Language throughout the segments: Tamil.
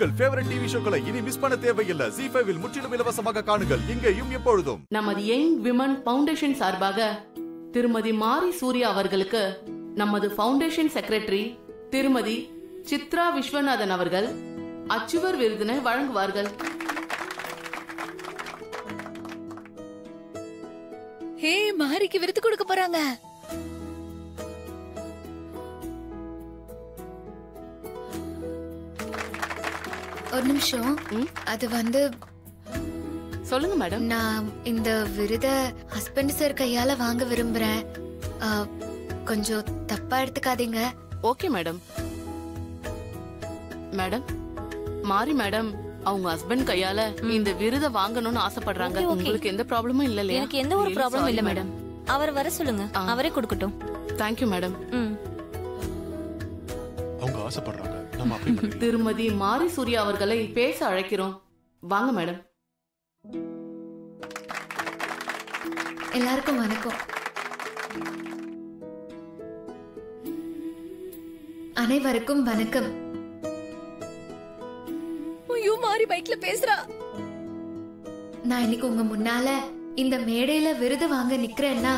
உங்கள் ஃபேவரட் டிவி ஷோக்களை இனி மிஸ் பண்ண தேவையில்லை ஜி ஃபைவில் முற்றிலும் இலவசமாக காணுங்கள் இங்கேயும் எப்பொழுதும் நமது யங் விமன் ஃபவுண்டேஷன் சார்பாக திருமதி மாரி சூர்யா அவர்களுக்கு நமது ஃபவுண்டேஷன் செக்ரட்டரி திருமதி சித்ரா விஸ்வநாதன் அவர்கள் அச்சுவர் விருதினை வழங்குவார்கள் ஹே மாரிக்கு விருது கொடுக்க போறாங்க ஒரு நிமிஷம் ம்? அது வந்து சொல்லுங்க மேடம் நான் இந்த விருத ஹஸ்பண்ட் சார் கையால வாங்க விரும்புறேன் ஆ, கொஞ்சம் தப்பா எடுத்துக்காதீங்க ஓகே மேடம் மேடம் மாரி மேடம் அவங்க ஹஸ்பண்ட் கையால இந்த விருதை வாங்கணும்னு ஆசைப்படுறாங்க Okay, okay. உங்களுக்கு எந்த ப்ராப்ளமும் இல்ல இல்லையா எனக்கு எந்த ஒரு ப்ராப்ளமும் இல்ல மேடம் அவர் வர சொல்லுங்க ஆ. அவரே கொடுக்கட்டும் தேங்க்யூ மேடம் ம் அவங்க ஆசைப்படுறாங்க நம்ம அப்படி பண்ணிடலாம் திருமதி மாரி சூர்யா அவர்களை பேச அழைக்கிறோம் வாங்க மேடம் எல்லாருக்கும் வணக்கம் அனைவருக்கும் வணக்கம் ஐயோ மாறி பைக்ல பேசுறா நான் இன்னைக்கு உங்க முன்னால இந்த மேடையில விருது வாங்க நிக்கிறேன்னா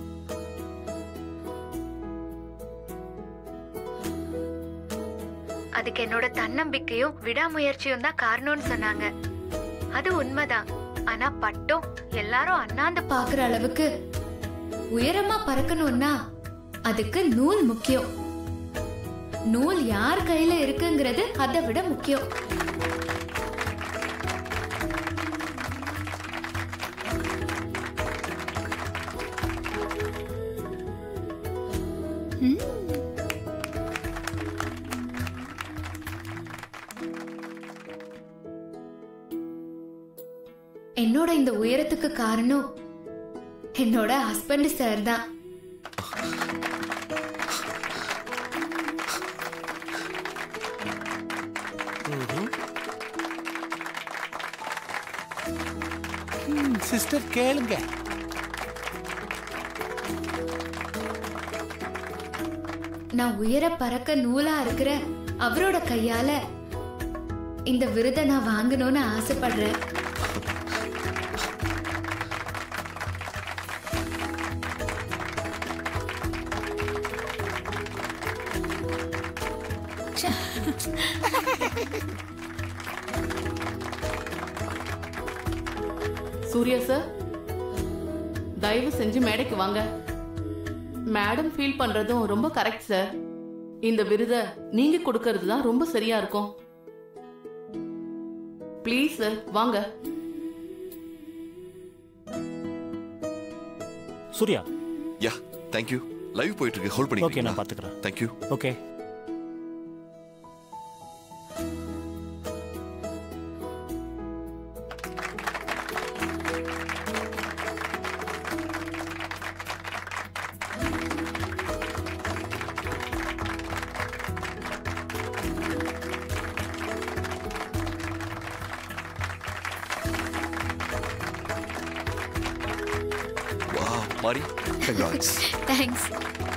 அதுக்கு என்னோட தன்னம்பிக்கையும் விடாமுயற்சியும் தான் காரணம்னு சொன்னாங்க அது உண்மைதான் ஆனா பட்டம் எல்லாரும் அண்ணாந்து பாக்குற அளவுக்கு உயரமா பறக்கணும்னா அதுக்கு நூல் முக்கியம் நூல் யார் கையில இருக்குங்கிறது அதை விட முக்கியம் என்னோட இந்த உயரத்துக்கு காரணம் என்னோட ஹஸ்பண்ட் சார் தான் சிஸ்டர் கேளுங்க நான் உயர பறக்க நூலா இருக்கிற அவரோட கையால இந்த விருதை நான் வாங்கணும்னு ஆசைப்படுறேன் சூர்யா சார் தயவு செஞ்சு மேடைக்கு வாங்க மேடம் ஃபீல் பண்றதும் ரொம்ப கரெக்ட் சார் இந்த விருதை நீங்க கொடுக்கறது தான் ரொம்ப சரியா இருக்கும் ப்ளீஸ் சார் வாங்க சூர்யா யா தேங்க்யூ லைவ் போயிட்டு இருக்கு ஹோல்ட் ஓகே நான் பண்ணிக்கிறீங்களா பாத்துக்கிறேன் தேங்க்யூ ஓகே வா மாரி கங்க்ராட்ஸ் தேங்க்ஸ்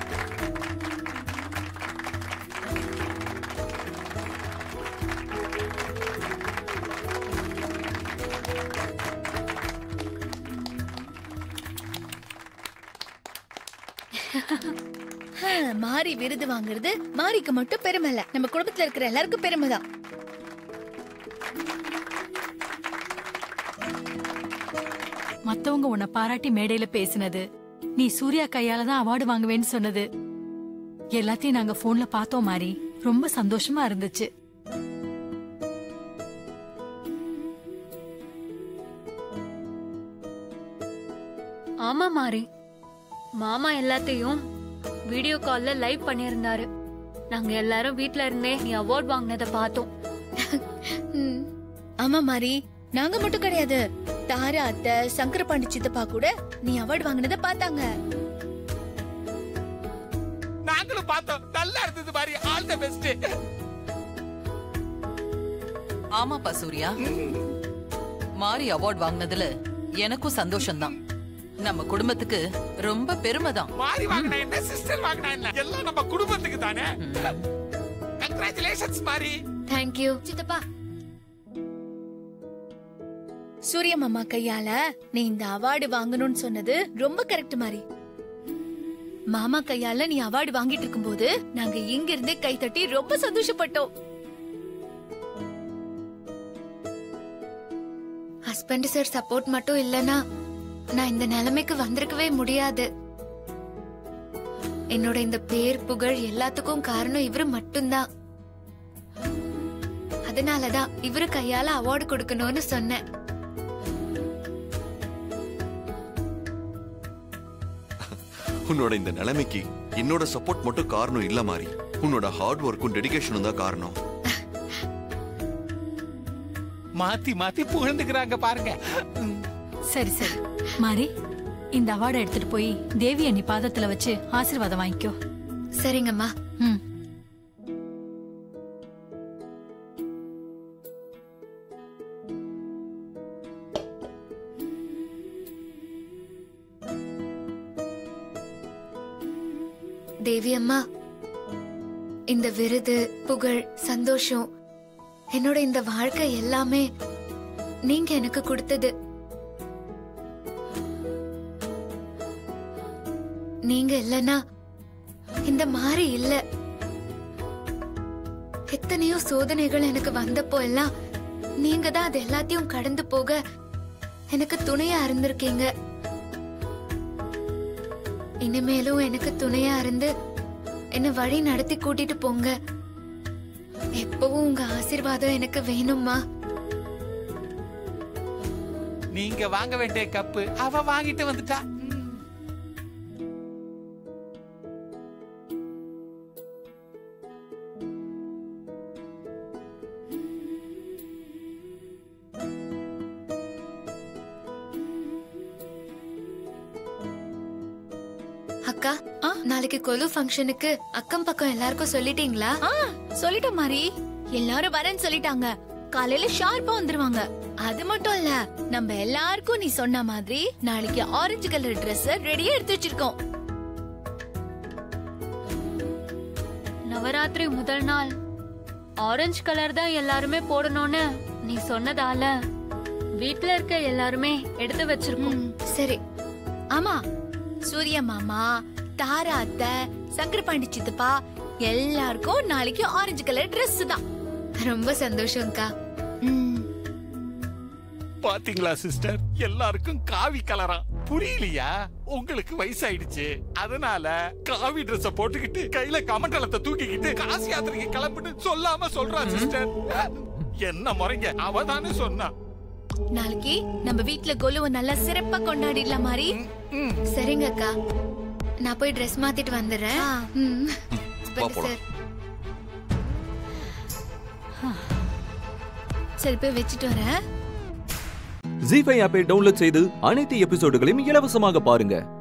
மாரி விருது வாங்குறது மாரிக்கு மட்டும் பெருமை இல்ல நம்ம குடும்பத்துல இருக்கிற எல்லாருக்கும் பெருமை தான் மத்தவங்க உன்னை பாராட்டி மேடையில பேசினது நீ சூர்யா கையால தான் அவார்டு வாங்குவேன்னு சொன்னது எல்லாத்தையும் நாங்க போன்ல பார்த்தோம் மாதிரி ரொம்ப சந்தோஷமா இருந்துச்சு ஆமா மாறி மாமா எல்லாத்தையும் வீடியோ கால்ல லைவ் பண்ணியிருந்தாரு நாங்க எல்லாரும் வீட்ல இருந்தே நீ அவார்ட் வாங்கினத பார்த்தோம் ம். ஆமா மாரி நாங்க மட்டும் கிடையாது தாரா அத்தை சங்கர பாண்டி சித்தப்பா கூட நீ அவார்டு வாங்கினத பார்த்தாங்க நாங்களும் பார்த்தோம் நல்லா இருந்தது மாதிரி ஆல் தி பெஸ்ட் ஆமாப்பா சூர்யா மாரி அவார்ட் வாங்கினதுல எனக்கும் சந்தோஷம்தான் நம்ம குடும்பத்துக்கு ரொம்ப பெருமைதான் மாறி வாங்கினா என்ன சிஸ்டர் வாங்கினா என்ன எல்லாம் நம்ம குடும்பத்துக்கு தானே கங்க்ராச்சுலேஷன்ஸ் மாரி தேங்க்யூ சித்தப்பா சூரிய மாமா கையால நீ இந்த அவார்டு வாங்கணும்னு சொன்னது ரொம்ப கரெக்ட் மாதிரி மாமா கையால நீ அவார்டு வாங்கிட்டு இருக்கும்போது நாங்க இங்க இருந்து கை தட்டி ரொம்ப சந்தோஷப்பட்டோம் ஹஸ்பண்ட் சார் சப்போர்ட் மட்டும் இல்லனா நான் இந்த நிலைமைக்கு வந்திருக்கவே முடியாது என்னோட இந்த பேர் புகழ் எல்லாத்துக்கும் காரணம் இவரு மட்டும்தான் அதனாலதான் இவரு கையால அவார்டு கொடுக்கணும்னு சொன்னேன் உன்னோட இந்த நிலைமைக்கு என்னோட சப்போர்ட் மட்டும் காரணம் இல்ல மாதிரி உன்னோட ஹார்ட் ஒர்க்கும் டெடிகேஷனும் தான் காரணம் மாத்தி மாத்தி புகழ்ந்துக்கிறாங்க பாருங்க சரி சரி மாரி இந்த அவார்டை எடுத்துட்டு போய் தேவி அண்ணி பாதத்துல வச்சு ஆசீர்வாதம் வாங்கிக்கோ சரிங்கம்மா ம் தேவி அம்மா இந்த விருது புகழ் சந்தோஷம் என்னோட இந்த வாழ்க்கை எல்லாமே நீங்க எனக்கு கொடுத்தது நீங்க இல்லனா இந்த மாதிரி இல்ல எத்தனையோ சோதனைகள் எனக்கு வந்தப்போ எல்லாம் நீங்க தான் அது எல்லாத்தையும் கடந்து போக எனக்கு துணையா இருந்திருக்கீங்க இனிமேலும் எனக்கு துணையா இருந்து என்ன வழி நடத்தி கூட்டிட்டு போங்க எப்பவும் உங்க ஆசீர்வாதம் எனக்கு வேணும்மா நீங்க வாங்க வேண்டிய கப்பு அவ வாங்கிட்டு வந்துட்டா அக்கா நாளைக்கு கொலு ஃபங்க்ஷனுக்கு அக்கம் பக்கம் எல்லாருக்கும் சொல்லிட்டீங்களா ஆ சொல்லிட்ட மாதிரி எல்லாரும் வரேன்னு சொல்லிட்டாங்க காலையில ஷார்ப்பா வந்துருவாங்க அது மட்டும் இல்ல நம்ம எல்லாருக்கும் நீ சொன்ன மாதிரி நாளைக்கு ஆரஞ்சு கலர் Dress ரெடியா எடுத்து வச்சிருக்கோம் நவராத்திரி முதல் நாள் ஆரஞ்சு கலர் தான் எல்லாருமே போடணும்னு நீ சொன்னதால வீட்ல இருக்க எல்லாருமே எடுத்து வச்சிருக்கோம் சரி ஆமா சூரிய மாமா தாரா அத்தை சங்கரபாண்டி சித்தப்பா எல்லாருக்கும் நாளைக்கு ஆரஞ்சு கலர் Dress தான் ரொம்ப சந்தோஷம்க்கா பாத்தீங்களா சிஸ்டர் எல்லாருக்கும் காவி கலரா புரியலையா உங்களுக்கு வயசாயிடுச்சு அதனால காவி Dress போட்டுக்கிட்டு கையில கமண்டலத்தை தூக்கிக்கிட்டு காசி யாத்திரைக்கு கிளம்பிட்டு சொல்லாம சொல்றா சிஸ்டர் என்ன முறைங்க அவ தானே சொன்னா நாளைக்கு நம்ம வீட்ல கொலுவை நல்லா சிறப்பா கொண்டாடிடலாம் மாதிரி சரிங்க அக்கா நான் போய் Dress மாத்திட்டு வந்துடுறேன் ம். வா ஹஸ்பண்ட் போலாம். சார் சரி போய் வச்சுட்டு வரேன் ஜி ஃபைவ் ஆப்பை டவுன்லோட் செய்து அனைத்து எபிசோடுகளையும் இலவசமாக பாருங்க